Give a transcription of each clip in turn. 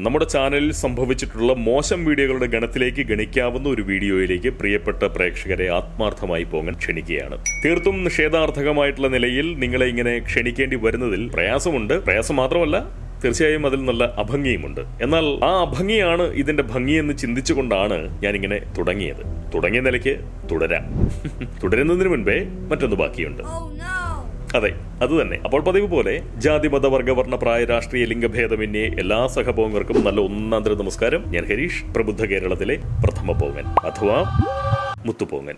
നമ്മുടെ ചാനലിൽ സംഭവിച്ചിട്ടുള്ള മോശം വീഡിയോകളുടെ ഗണത്തിലേക്ക് ഗണിക്കാവുന്ന ഒരു വീഡിയോയിലേക്ക് പ്രിയപ്പെട്ട പ്രേക്ഷകരെ ആത്മാർത്ഥമായി പോകാൻ ക്ഷണിക്കുകയാണ് തീർത്തും നിഷേധാർത്ഥകമായിട്ടുള്ള നിലയിൽ നിങ്ങളെ ഇങ്ങനെ ക്ഷണിക്കേണ്ടി വരുന്നതിൽ പ്രയാസമുണ്ട് പ്രയാസം മാത്രമല്ല തീർച്ചയായും അതിൽ നല്ല അഭംഗിയുമുണ്ട് എന്നാൽ ആ അഭംഗിയാണ് ഇതിന്റെ ഭംഗിയെന്ന് ചിന്തിച്ചുകൊണ്ടാണ് ഞാനിങ്ങനെ തുടങ്ങിയത് തുടങ്ങിയ നിലയ്ക്ക് തുടരാം തുടരുന്നതിന് മുൻപേ മറ്റൊന്ന് ബാക്കിയുണ്ട് Oh no! അതെ അത് തന്നെ അപ്പോൾ പതിവ് പോലെ ജാതി മത വർഗ വർണ്ണ പ്രായ രാഷ്ട്രീയ ലിംഗഭേദമന്യേ എല്ലാ സഹപോങ്ങർക്കും നല്ല ഒന്നാന്തര നമസ്കാരം ഞാൻ ഹരീഷ് പ്രബുദ്ധ കേരളത്തിലെ പ്രഥമ പോങ്ങൻ അഥവാ മുത്തുപോങ്ങൻ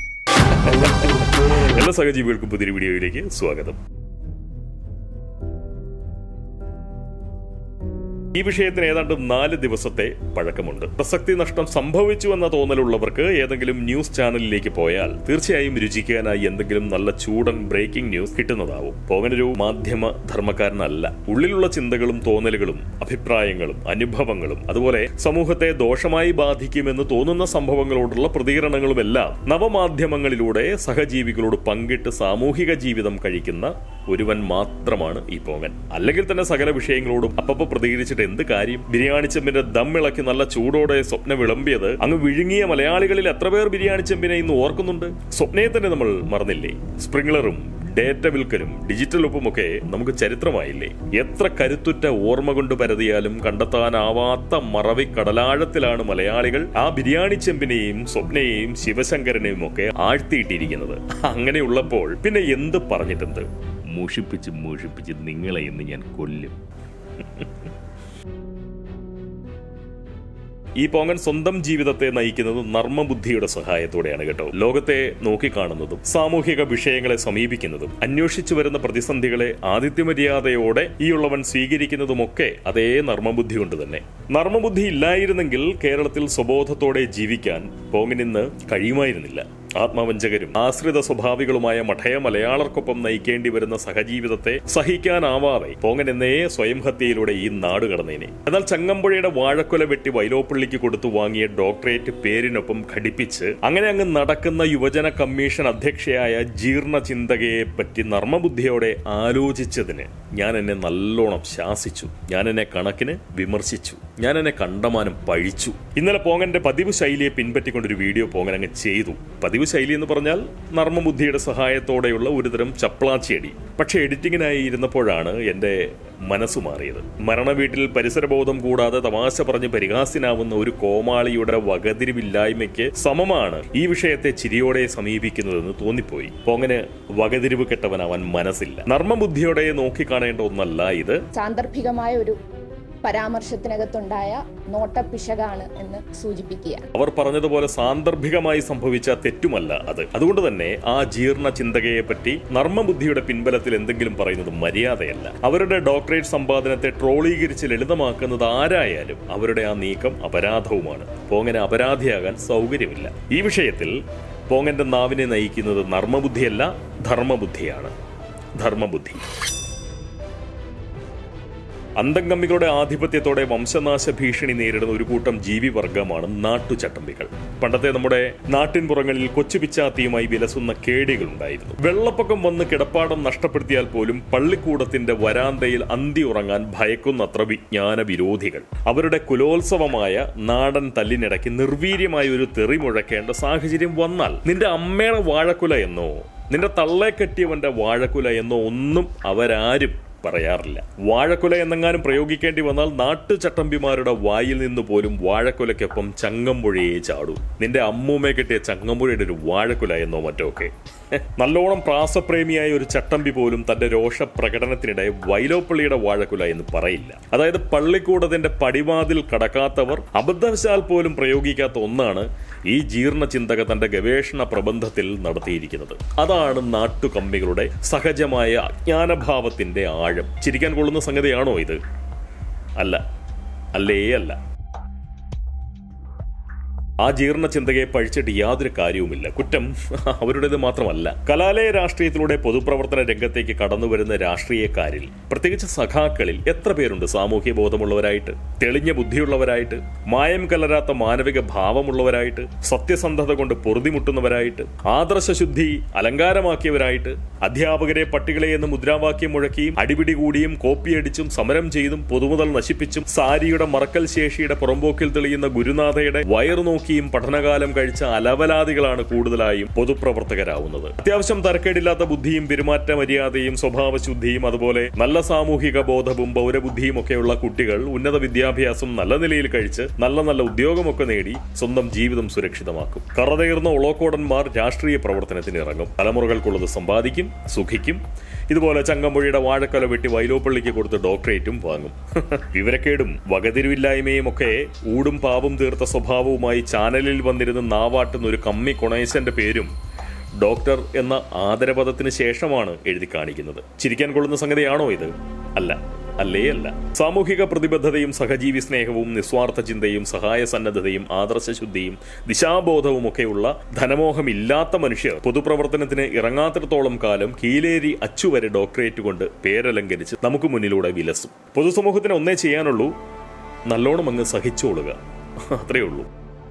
എല്ലാ സഹജീവികൾക്കും പുതിയൊരു വീഡിയോയിലേക്ക് സ്വാഗതം ഈ വിഷയത്തിന് ഏതാണ്ട് നാല് ദിവസത്തെ പഴക്കമുണ്ട് പ്രസക്തി നഷ്ടം സംഭവിച്ചു എന്ന തോന്നലുള്ളവർക്ക് ഏതെങ്കിലും ന്യൂസ് ചാനലിലേക്ക് പോയാൽ തീർച്ചയായും രുചിക്കാനായി എന്തെങ്കിലും നല്ല ചൂടൻ ബ്രേക്കിംഗ് ന്യൂസ് കിട്ടുന്നതാവും പോകനൊരു മാധ്യമ ധർമ്മക്കാരനല്ല ഉള്ളിലുള്ള ചിന്തകളും തോന്നലുകളും അഭിപ്രായങ്ങളും അനുഭവങ്ങളും അതുപോലെ സമൂഹത്തെ ദോഷമായി ബാധിക്കുമെന്ന് തോന്നുന്ന സംഭവങ്ങളോടുള്ള പ്രതികരണങ്ങളുമെല്ലാം നവമാധ്യമങ്ങളിലൂടെ സഹജീവികളോട് പങ്കിട്ട് സാമൂഹിക ജീവിതം കഴിക്കുന്ന ഒരുവൻ മാത്രമാണ് ഈ പോങ്ങൻ അല്ലെങ്കിൽ തന്നെ സകല വിഷയങ്ങളോടും അപ്പപ്പോ പ്രതികരിച്ചിട്ട് എന്ത് കാര്യം ബിരിയാണി ചെമ്പിന്റെ ദം ഇളക്കി നല്ല ചൂടോടെ സ്വപ്ന വിളമ്പിയത് അങ്ങ് വിഴുങ്ങിയ മലയാളികളിൽ എത്ര പേർ ബിരിയാണി ചെമ്പിനെ ഇന്ന് ഓർക്കുന്നുണ്ട് സ്വപ്നയെ തന്നെ നമ്മൾ മറന്നില്ലേ സ്പ്രിംഗ്ലറും ഡേറ്റ വിൽക്കലും ഡിജിറ്റൽ ഒപ്പുമൊക്കെ നമുക്ക് ചരിത്രമായില്ലേ എത്ര കരുത്തുറ്റ ഓർമ്മ കൊണ്ട് പരതിയാലും കണ്ടെത്താനാവാത്ത മറവി കടലാഴത്തിലാണ് മലയാളികൾ ആ ബിരിയാണി ചെമ്പിനെയും സ്വപ്നയെയും ശിവശങ്കരനെയും ഒക്കെ ആഴ്ത്തിയിട്ടിരിക്കുന്നത് അങ്ങനെയുള്ളപ്പോൾ പിന്നെ എന്ത് പറഞ്ഞിട്ടുണ്ട് മൂഷിപ്പിച്ച് മൂഷിപ്പിച്ച് നിങ്ങളെ ഇന്ന് ഞാൻ കൊല്ലും ഈ പോങ്ങൻ സ്വന്തം ജീവിതത്തെ നയിക്കുന്നത് നർമ്മബുദ്ധിയുടെ സഹായത്തോടെയാണ് കേട്ടോ ലോകത്തെ നോക്കിക്കാണുന്നതും സാമൂഹിക വിഷയങ്ങളെ സമീപിക്കുന്നതും അന്വേഷിച്ചു വരുന്ന പ്രതിസന്ധികളെ ആതിഥ്യമര്യാദയോടെ ഈ ഉള്ളവൻ സ്വീകരിക്കുന്നതുമൊക്കെ അതേ നർമ്മബുദ്ധി കൊണ്ട് തന്നെ നർമ്മബുദ്ധി ഇല്ലായിരുന്നെങ്കിൽ കേരളത്തിൽ സ്വബോധത്തോടെ ജീവിക്കാൻ പോങ്ങിനിന്ന് കഴിയുമായിരുന്നില്ല ആത്മവഞ്ചകരും ആശ്രിത സ്വഭാവികളുമായ മഠയ മലയാളർക്കൊപ്പം നയിക്കേണ്ടി വരുന്ന സഹജീവിതത്തെ സഹിക്കാനാവാതെ പോങ്ങൻ എന്നേ സ്വയം ഹത്യയിലൂടെ ഈ നാട് കടന്നേനെ എന്നാൽ ചങ്ങമ്പുഴയുടെ വാഴക്കൊല വെട്ടി വൈലോപ്പള്ളിക്ക് കൊടുത്തു വാങ്ങിയ ഡോക്ടറേറ്റ് പേരിനൊപ്പം ഘടിപ്പിച്ച് അങ്ങനെ അങ്ങ് നടക്കുന്ന യുവജന കമ്മീഷൻ അധ്യക്ഷയായ ജീർണ ചിന്തകയെ പറ്റി നർമ്മബുദ്ധിയോടെ ആലോചിച്ചതിന് ഞാൻ എന്നെ നല്ലോണം ശാസിച്ചു ഞാൻ എന്നെ കണക്കിന് വിമർശിച്ചു ഞാൻ എന്നെ കണ്ടമാനം പഴിച്ചു ഇന്നലെ പോങ്ങന്റെ പതിവ് ശൈലിയെ പിൻപറ്റിക്കൊണ്ടൊരു വീഡിയോ പോങ്ങൻ അങ്ങ് ചെയ്തു പതിവ് ശൈലി എന്ന് പറഞ്ഞാൽ നർമ്മബുദ്ധിയുടെ സഹായത്തോടെയുള്ള ഒരുതരം ചപ്ലാച്ചിയടി പക്ഷെ എഡിറ്റിങ്ങിനായി ഇരുന്നപ്പോഴാണ് എന്റെ മനസ്സു മാറിയത് മരണവീട്ടിൽ പരിസരബോധം കൂടാതെ തമാശ പറഞ്ഞ് പരിഹാസ്യനാവുന്ന ഒരു കോമാളിയുടെ വകതിരിവില്ലായ്മയ്ക്ക് സമമാണ് ഈ വിഷയത്തെ ചിരിയോടെ സമീപിക്കുന്നതെന്ന് തോന്നിപ്പോയി പോങ്ങനെ വകതിരിവ് കെട്ടവനാവാൻ മനസ്സില്ല നർമ്മബുദ്ധിയോടെ നോക്കിക്കാണേണ്ട ഒന്നല്ല ഇത് സാന്ദർഭികമായ ഒരു പരാമർശത്തിനകത്തുണ്ടായ നോട്ടപ്പിശകാണ് എന്ന് സൂചിപ്പിക്കുകയാണ് അവർ പറഞ്ഞതുപോലെ സാന്ദർഭികമായി സംഭവിച്ച തെറ്റുമല്ല അത് അതുകൊണ്ട് തന്നെ ആ ജീർണ ചിന്തകയെ പറ്റി നർമ്മബുദ്ധിയുടെ പിൻബലത്തിൽ എന്തെങ്കിലും പറയുന്നത് മര്യാദയല്ല അവരുടെ ഡോക്ടറേറ്റ് സമ്പാദനത്തെ ട്രോളീകരിച്ച് ലളിതമാക്കുന്നത് ആരായാലും അവരുടെ ആ നീക്കം അപരാധവുമാണ് പോങ്ങനെ അപരാധിയാകാൻ സൗകര്യമില്ല ഈ വിഷയത്തിൽ പോങ്ങന്റെ നാവിനെ നയിക്കുന്നത് നർമ്മബുദ്ധിയല്ല ധർമ്മബുദ്ധിയാണ് ധർമ്മബുദ്ധി അന്തംഗമ്മികളുടെ ആധിപത്യത്തോടെ വംശനാശ ഭീഷണി നേരിടുന്ന ഒരു കൂട്ടം ജീവിവർഗമാണ് നാട്ടുചട്ടമ്പികൾ പണ്ടത്തെ നമ്മുടെ നാട്ടിൻപുറങ്ങളിൽ കൊച്ചുപിച്ചാത്തിയുമായി വിലസുന്ന കേടികളുണ്ടായിരുന്നു വെള്ളപ്പൊക്കം വന്ന് കിടപ്പാടം നഷ്ടപ്പെടുത്തിയാൽ പോലും പള്ളിക്കൂടത്തിന്റെ വരാന്തയിൽ അന്തി ഉറങ്ങാൻ ഭയക്കുന്നത്ര വിജ്ഞാന വിരോധികൾ അവരുടെ കുലോത്സവമായ നാടൻ തല്ലിനിടയ്ക്ക് നിർവീര്യമായ ഒരു തെറി മുഴക്കേണ്ട സാഹചര്യം വന്നാൽ നിന്റെ അമ്മയുടെ വാഴക്കുല എന്നോ നിന്റെ തള്ളെ കെട്ടിയവന്റെ വാഴക്കുല എന്നോ ഒന്നും അവരാരും പറയാറില്ല വാഴക്കുല എന്നെങ്ങാനും പ്രയോഗിക്കേണ്ടി വന്നാൽ നാട്ടുചട്ടമ്പിമാരുടെ വായിൽ നിന്ന് പോലും വാഴക്കുലയ്ക്കൊപ്പം ചങ്ങമ്പുഴയെ ചാടൂ നിന്റെ അമ്മൂമ്മയെ കെട്ടിയ ചങ്ങമ്പുഴയുടെ ഒരു വാഴക്കുല എന്നോ മറ്റോ ഒക്കെ നല്ലോണം പ്രാസപ്രേമിയായ ഒരു ചട്ടമ്പി പോലും തന്റെ രോഷ പ്രകടനത്തിനിടെ വൈലോപ്പള്ളിയുടെ വാഴക്കുല എന്ന് പറയില്ല അതായത് പള്ളിക്കൂടത്തിന്റെ പടിവാതിൽ കടക്കാത്തവർ അബദ്ധവശാൽ പോലും പ്രയോഗിക്കാത്ത ഒന്നാണ് ഈ ജീർണ ചിന്തക തന്റെ ഗവേഷണ പ്രബന്ധത്തിൽ നടത്തിയിരിക്കുന്നത് അതാണ് നാട്ടുകമ്മികളുടെ സഹജമായ അജ്ഞാനഭാവത്തിന്റെ ആഴം ചിരിക്കാൻ കൊള്ളുന്ന സംഗതിയാണോ ഇത് അല്ല അല്ലേ അല്ല ആ ജീർണ ചിന്തയെ പഴിച്ചിട്ട് യാതൊരു കാര്യവുമില്ല കുറ്റം അവരുടേത് മാത്രമല്ല കലാലയ രാഷ്ട്രീയത്തിലൂടെ പൊതുപ്രവർത്തന രംഗത്തേക്ക് കടന്നുവരുന്ന രാഷ്ട്രീയക്കാരിൽ പ്രത്യേകിച്ച് സഖാക്കളിൽ എത്ര പേരുണ്ട് സാമൂഹ്യ ബോധമുള്ളവരായിട്ട് തെളിഞ്ഞ ബുദ്ധിയുള്ളവരായിട്ട് മായം കലരാത്ത മാനവിക ഭാവമുള്ളവരായിട്ട് സത്യസന്ധത കൊണ്ട് പൊറുതിമുട്ടുന്നവരായിട്ട് ആദർശശുദ്ധി അലങ്കാരമാക്കിയവരായിട്ട് അധ്യാപകരെ പട്ടികളെ എന്ന് മുദ്രാവാക്യം മുഴക്കിയും അടിപിടി കൂടിയും കോപ്പിയടിച്ചും സമരം ചെയ്തും പൊതുമുതൽ നശിപ്പിച്ചും സാരിയുടെ മറക്കൽ ശേഷിയുടെ പുറമ്പോക്കിൽ തെളിയുന്ന ഗുരുനാഥയുടെ വയറു നോക്കിയും പഠനകാലം കഴിച്ച അലവലാദികളാണ് കൂടുതലായും പൊതുപ്രവർത്തകരാവുന്നത് അത്യാവശ്യം തരക്കേടില്ലാത്ത ബുദ്ധിയും പെരുമാറ്റ മര്യാദയും സ്വഭാവശുദ്ധിയും അതുപോലെ നല്ല സാമൂഹിക ബോധവും പൗരബുദ്ധിയും ഒക്കെയുള്ള കുട്ടികൾ ഉന്നത വിദ്യാഭ്യാസം നല്ല നിലയിൽ കഴിച്ച് നല്ല നല്ല ഉദ്യോഗമൊക്കെ നേടി സ്വന്തം ജീവിതം സുരക്ഷിതമാക്കും കറതേർന്ന ഒളോക്കോടന്മാർ രാഷ്ട്രീയ പ്രവർത്തനത്തിന് ഇറങ്ങും തലമുറകൾക്കുള്ളത് സമ്പാദിക്കും സുഖിക്കും ഇതുപോലെ ചങ്ങമ്പുഴയുടെ വാഴക്കൊല വെട്ടി വൈലോപ്പള്ളിക്ക് കൊടുത്ത് ഡോക്ടറേറ്റും വാങ്ങും വിവരക്കേടും വകതിരിവില്ലായ്മയും ഒക്കെ ഊടും പാവും തീർത്ത സ്വഭാവവുമായി ചാനലിൽ വന്നിരുന്ന് നാവാട്ടുന്ന ഒരു കമ്മി കൊണേശന്റെ പേരും ഡോക്ടർ എന്ന ആദരപദത്തിന് ശേഷമാണ് എഴുതി കാണിക്കുന്നത് ചിരിക്കാൻ കൊള്ളുന്ന സംഗതിയാണോ ഇത് അല്ല അല്ലേ അല്ല സാമൂഹിക പ്രതിബദ്ധതയും സഹജീവി സ്നേഹവും നിസ്വാർത്ഥ ചിന്തയും സഹായ സന്നദ്ധതയും ആദർശശുദ്ധിയും ദിശാബോധവും ഒക്കെയുള്ള ധനമോഹമില്ലാത്ത മനുഷ്യർ പൊതുപ്രവർത്തനത്തിന് ഇറങ്ങാത്തിടത്തോളം കാലം കീലേരി അച്ചുവരെ ഡോക്ടറേറ്റ് കൊണ്ട് പേരലങ്കരിച്ച് നമുക്ക് മുന്നിലൂടെ വിലസും പൊതുസമൂഹത്തിന് ഒന്നേ ചെയ്യാനുള്ളൂ നല്ലോണം അങ്ങ് സഹിച്ചോളുക അത്രയേ ഉള്ളൂ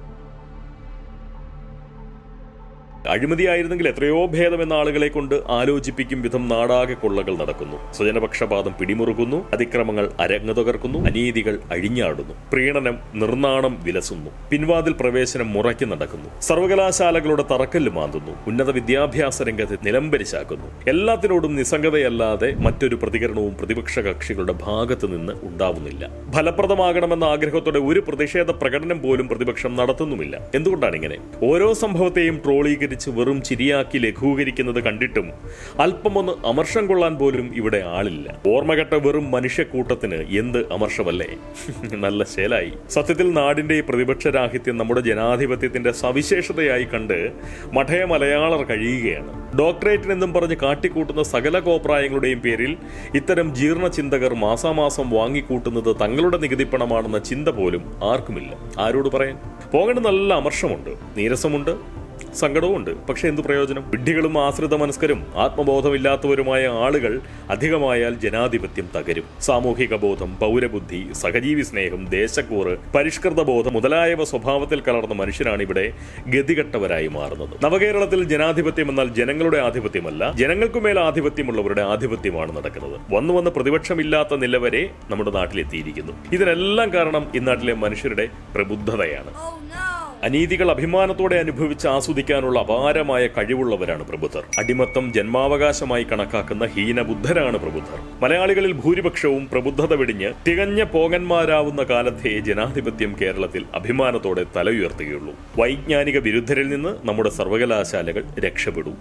അഴിമതിയായിരുന്നെങ്കിൽ എത്രയോ ഭേദമെന്ന ആളുകളെ കൊണ്ട് ആലോചിപ്പിക്കും വിധം നാടാകെ കൊള്ളകൾ നടക്കുന്നു സ്വജനപക്ഷപാതം പിടിമുറുക്കുന്നു അതിക്രമങ്ങൾ അരങ്ങു തകർക്കുന്നു അനീതികൾ അഴിഞ്ഞാടുന്നു പ്രീണനം നിർനാണം വിലസുന്നു പിൻവാതിൽ പ്രവേശനം മുറയ്ക്ക് നടക്കുന്നു സർവകലാശാലകളുടെ തറക്കല്ല് മാന്തുന്നു ഉന്നത വിദ്യാഭ്യാസ രംഗത്തെ നിലംപരിശാക്കുന്നു എല്ലാത്തിനോടും നിസ്സംഗതയല്ലാതെ മറ്റൊരു പ്രതികരണവും പ്രതിപക്ഷ കക്ഷികളുടെ ഭാഗത്ത് നിന്ന് ഉണ്ടാവുന്നില്ല ഫലപ്രദമാകണമെന്ന ആഗ്രഹത്തോടെ ഒരു പ്രതിഷേധ പ്രകടനം പോലും പ്രതിപക്ഷം നടത്തുന്നുമില്ല എന്തുകൊണ്ടാണ് ഇങ്ങനെ ഓരോ സംഭവത്തെയും ട്രോളീകരിച്ച് വെറും ചിരിയാക്കി ലഘൂകരിക്കുന്നത് കണ്ടിട്ടും അല്പമൊന്ന് അമർഷം കൊള്ളാൻ പോലും ഇവിടെ ആളില്ല ഓർമ്മകെട്ട വെറും മനുഷ്യക്കൂട്ടത്തിന് എന്ത് അമർഷമല്ലേ നല്ല ശേലായി സത്യത്തിൽ നാടിന്റെ ഈ പ്രതിപക്ഷ രാഹിത്യം നമ്മുടെ ജനാധിപത്യത്തിന്റെ സവിശേഷതയായി കണ്ട് മഠയ മലയാളർ കഴിയുകയാണ് ഡോക്ടറേറ്റിനെന്നും പറഞ്ഞ് കാട്ടിക്കൂട്ടുന്ന സകല കോപ്രായങ്ങളുടെയും പേരിൽ ഇത്തരം ജീർണ ചിന്തകർ മാസാമാസം വാങ്ങിക്കൂട്ടുന്നത് തങ്ങളുടെ നികുതിപ്പണമാണെന്ന ചിന്ത പോലും ആർക്കുമില്ല ആരോട് പറയാൻ പോകേണ്ട നല്ല അമർഷമുണ്ട് നീരസമുണ്ട് സങ്കടവുമുണ്ട് പക്ഷെ എന്തു പ്രയോജനം വിഡ്ഢികളും ആശ്രിത മനസ്കരും ആത്മബോധമില്ലാത്തവരുമായ ആളുകൾ അധികമായാൽ ജനാധിപത്യം തകരും സാമൂഹിക ബോധം പൗരബുദ്ധി സഹജീവി സ്നേഹം ദേശക്കൂറ് പരിഷ്കൃത ബോധം മുതലായവ സ്വഭാവത്തിൽ കലർന്ന മനുഷ്യരാണ് ഇവിടെ ഗതികെട്ടവരായി മാറുന്നത് നവകേരളത്തിൽ ജനാധിപത്യം എന്നാൽ ജനങ്ങളുടെ ആധിപത്യമല്ല ജനങ്ങൾക്കുമേൽ ആധിപത്യമുള്ളവരുടെ ആധിപത്യമാണ് നടക്കുന്നത് വന്നു വന്ന് പ്രതിപക്ഷമില്ലാത്ത നില വരെ നമ്മുടെ നാട്ടിലെത്തിയിരിക്കുന്നു ഇതിനെല്ലാം കാരണം ഇന്നാട്ടിലെ മനുഷ്യരുടെ പ്രബുദ്ധതയാണ് അനീതികൾ അഭിമാനത്തോടെ അനുഭവിച്ച് ആസ്വദിക്കാനുള്ള അപാരമായ കഴിവുള്ളവരാണ് പ്രബുദ്ധർ അടിമത്തം ജന്മാവകാശമായി കണക്കാക്കുന്ന ഹീനബുദ്ധരാണ് പ്രബുദ്ധർ മലയാളികളിൽ ഭൂരിപക്ഷവും പ്രബുദ്ധത വെടിഞ്ഞ് തികഞ്ഞ പോകന്മാരാവുന്ന കാലത്തെ ജനാധിപത്യം കേരളത്തിൽ അഭിമാനത്തോടെ തല ഉയർത്തുകയുള്ളൂ വൈജ്ഞാനിക വിരുദ്ധരിൽ നിന്ന് നമ്മുടെ സർവകലാശാലകൾ രക്ഷപ്പെടൂ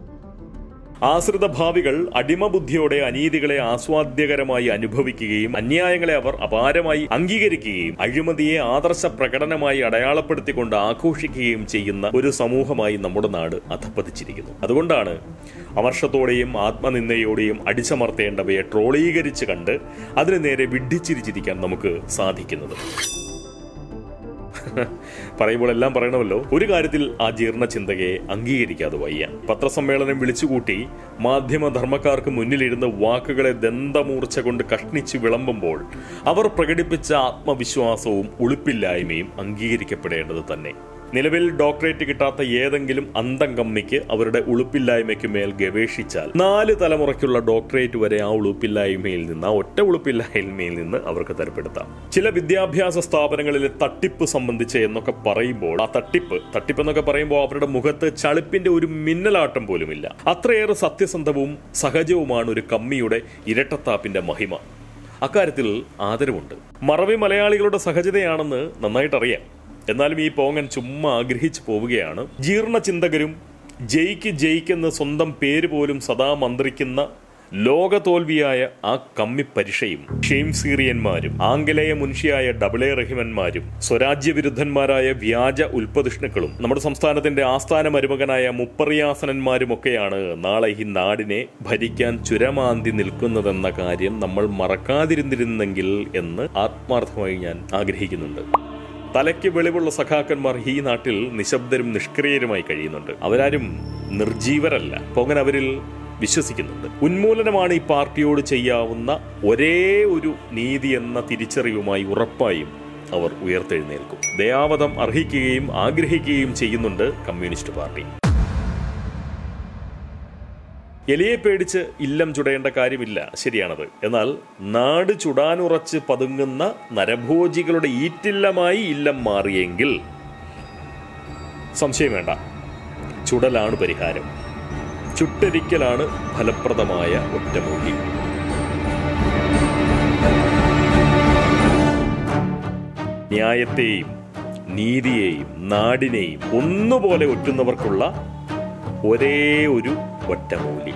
ആശ്രിത ഭാവികൾ അടിമബുദ്ധിയോടെ അനീതികളെ ആസ്വാദ്യകരമായി അനുഭവിക്കുകയും അന്യായങ്ങളെ അവർ അപാരമായി അംഗീകരിക്കുകയും അഴിമതിയെ ആദർശ പ്രകടനമായി അടയാളപ്പെടുത്തിക്കൊണ്ട് ആഘോഷിക്കുകയും ചെയ്യുന്ന ഒരു സമൂഹമായി നമ്മുടെ നാട് അധപ്പതിച്ചിരിക്കുന്നു അതുകൊണ്ടാണ് അമർഷത്തോടെയും ആത്മനിന്ദയോടെയും അടിച്ചമർത്തേണ്ടവയെ ട്രോളീകരിച്ച് കണ്ട് അതിനു നേരെ വിഡ്ഢിച്ചിരിച്ചിരിക്കാൻ നമുക്ക് സാധിക്കുന്നത് പറയുമ്പോൾ എല്ലാം പറയണമല്ലോ ഒരു കാര്യത്തിൽ ആ ജീർണ ചിന്തകയെ അംഗീകരിക്കാതെ വയ്യ പത്രസമ്മേളനം വിളിച്ചുകൂട്ടി മാധ്യമധർമ്മക്കാർക്ക് മുന്നിലിരുന്ന് വാക്കുകളെ ദന്തമൂർച്ച കൊണ്ട് കഷ്ണിച്ച് വിളമ്പുമ്പോൾ അവർ പ്രകടിപ്പിച്ച ആത്മവിശ്വാസവും ഉളുപ്പില്ലായ്മയും അംഗീകരിക്കപ്പെടേണ്ടത് തന്നെ നിലവിൽ ഡോക്ടറേറ്റ് കിട്ടാത്ത ഏതെങ്കിലും അന്തം കമ്മിക്ക് അവരുടെ ഉളുപ്പില്ലായ്മയ്ക്ക് മേൽ ഗവേഷിച്ചാൽ നാല് തലമുറയ്ക്കുള്ള ഡോക്ടറേറ്റ് വരെ ആ ഉളുപ്പില്ലായ്മയിൽ നിന്ന് ആ ഒറ്റ ഉളുപ്പില്ലായ്മയിൽ നിന്ന് അവർക്ക് തരപ്പെടുത്താം ചില വിദ്യാഭ്യാസ സ്ഥാപനങ്ങളിലെ തട്ടിപ്പ് സംബന്ധിച്ച് എന്നൊക്കെ പറയുമ്പോൾ ആ തട്ടിപ്പ് തട്ടിപ്പ് എന്നൊക്കെ പറയുമ്പോൾ അവരുടെ മുഖത്ത് ചളിപ്പിന്റെ ഒരു മിന്നലാട്ടം പോലുമില്ല അത്രയേറെ സത്യസന്ധവും സഹജവുമാണ് ഒരു കമ്മിയുടെ ഇരട്ടത്താപ്പിന്റെ മഹിമ അക്കാര്യത്തിൽ ആദരവുണ്ട് മറവി മലയാളികളുടെ സഹജതയാണെന്ന് നന്നായിട്ടറിയാം എന്നാലും ഈ പോങ്ങൻ ചുമ്മാ ആഗ്രഹിച്ചു പോവുകയാണ് ജീർണ ചിന്തകരും ജയിക്ക് ജയിക്കെന്ന് സ്വന്തം പേര് പോലും സദാ മന്ത്രിക്കുന്ന ലോക തോൽവിയായ ആ കമ്മി പരിഷയും ഷെയിംസീറിയന്മാരും ആംഗലേയ മുൻഷിയായ ഡബിളെ റഹിമന്മാരും സ്വരാജ്യ വിരുദ്ധന്മാരായ വ്യാജ ഉൽപ്പതിഷ്ണുക്കളും നമ്മുടെ സംസ്ഥാനത്തിന്റെ ആസ്ഥാന മരുമകനായ മുപ്പറിയാസനന്മാരുമൊക്കെയാണ് നാളെ ഈ നാടിനെ ഭരിക്കാൻ ചുരമാന്തി നിൽക്കുന്നതെന്ന കാര്യം നമ്മൾ മറക്കാതിരുന്നിരുന്നെങ്കിൽ എന്ന് ആത്മാർത്ഥമായി ഞാൻ ആഗ്രഹിക്കുന്നുണ്ട് തലയ്ക്ക് വെളിവുള്ള സഖാക്കന്മാർ ഈ നാട്ടിൽ നിശബ്ദരും നിഷ്ക്രിയരുമായി കഴിയുന്നുണ്ട് അവരാരും നിർജീവരല്ല പൊങ്ങൻ അവരിൽ വിശ്വസിക്കുന്നുണ്ട് ഉന്മൂലനമാണ് ഈ പാർട്ടിയോട് ചെയ്യാവുന്ന ഒരേ ഒരു നീതി എന്ന തിരിച്ചറിവുമായി ഉറപ്പായും അവർ ഉയർത്തെഴുന്നേൽക്കും ദയാവധം അർഹിക്കുകയും ആഗ്രഹിക്കുകയും ചെയ്യുന്നുണ്ട് കമ്മ്യൂണിസ്റ്റ് പാർട്ടി എലിയെ പേടിച്ച് ഇല്ലം ചുടയേണ്ട കാര്യമില്ല ശരിയാണത് എന്നാൽ നാട് ചുടാനുറച്ച് പതുങ്ങുന്ന നരഭോജികളുടെ ഈറ്റില്ലമായി ഇല്ലം മാറിയെങ്കിൽ സംശയം വേണ്ട ചുടലാണ് പരിഹാരം ചുട്ടരിക്കലാണ് ഫലപ്രദമായ ഒറ്റമൂലി ന്യായത്തെയും നീതിയെയും നാടിനെയും ഒന്നുപോലെ ഒറ്റുന്നവർക്കുള്ള ഒരേ ഒരു ഒറ്റമൂലി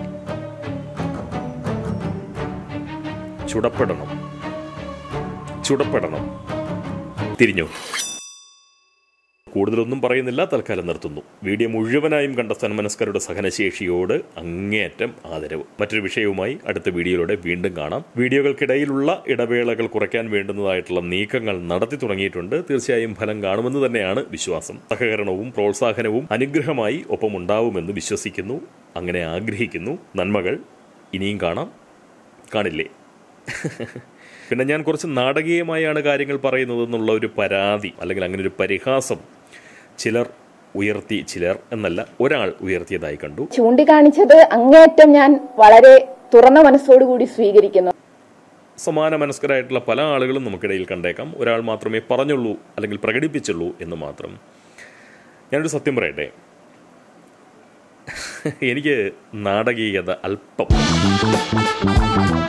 ചുടപ്പെടണം ചുടപ്പെടണം തിരിഞ്ഞു കൂടുതലൊന്നും പറയുന്നില്ല തൽക്കാലം നിർത്തുന്നു വീഡിയോ മുഴുവനായും കണ്ട സന്മനസ്കരുടെ സഹനശേഷിയോട് അങ്ങേയറ്റം ആദരവ് മറ്റൊരു വിഷയവുമായി അടുത്ത വീഡിയോയിലൂടെ വീണ്ടും കാണാം വീഡിയോകൾക്കിടയിലുള്ള ഇടവേളകൾ കുറയ്ക്കാൻ വേണ്ടുന്നതായിട്ടുള്ള നീക്കങ്ങൾ നടത്തി തുടങ്ങിയിട്ടുണ്ട് തീർച്ചയായും ഫലം കാണുമെന്ന് തന്നെയാണ് വിശ്വാസം സഹകരണവും പ്രോത്സാഹനവും അനുഗ്രഹമായി ഒപ്പമുണ്ടാവുമെന്ന് വിശ്വസിക്കുന്നു അങ്ങനെ ആഗ്രഹിക്കുന്നു നന്മകൾ ഇനിയും കാണാം കാണില്ലേ പിന്നെ ഞാൻ കുറച്ച് നാടകീയമായാണ് കാര്യങ്ങൾ പറയുന്നത് എന്നുള്ള ഒരു പരാതി അല്ലെങ്കിൽ അങ്ങനെ ഒരു പരിഹാസം ചിലർ ഉയർത്തി ചിലർ എന്നല്ല ഒരാൾ ഉയർത്തിയതായി കണ്ടു ചൂണ്ടിക്കാണിച്ചത് അങ്ങേയറ്റം ഞാൻ വളരെ തുറന്ന മനസ്സോടുകൂടി സ്വീകരിക്കുന്നു സമാന മനസ്കരായിട്ടുള്ള പല ആളുകളും നമുക്കിടയിൽ കണ്ടേക്കാം ഒരാൾ മാത്രമേ പറഞ്ഞുള്ളൂ അല്ലെങ്കിൽ പ്രകടിപ്പിച്ചുള്ളൂ എന്ന് മാത്രം ഞാനൊരു സത്യം പറയട്ടെ എനിക്ക് നാടകീയത അല്പം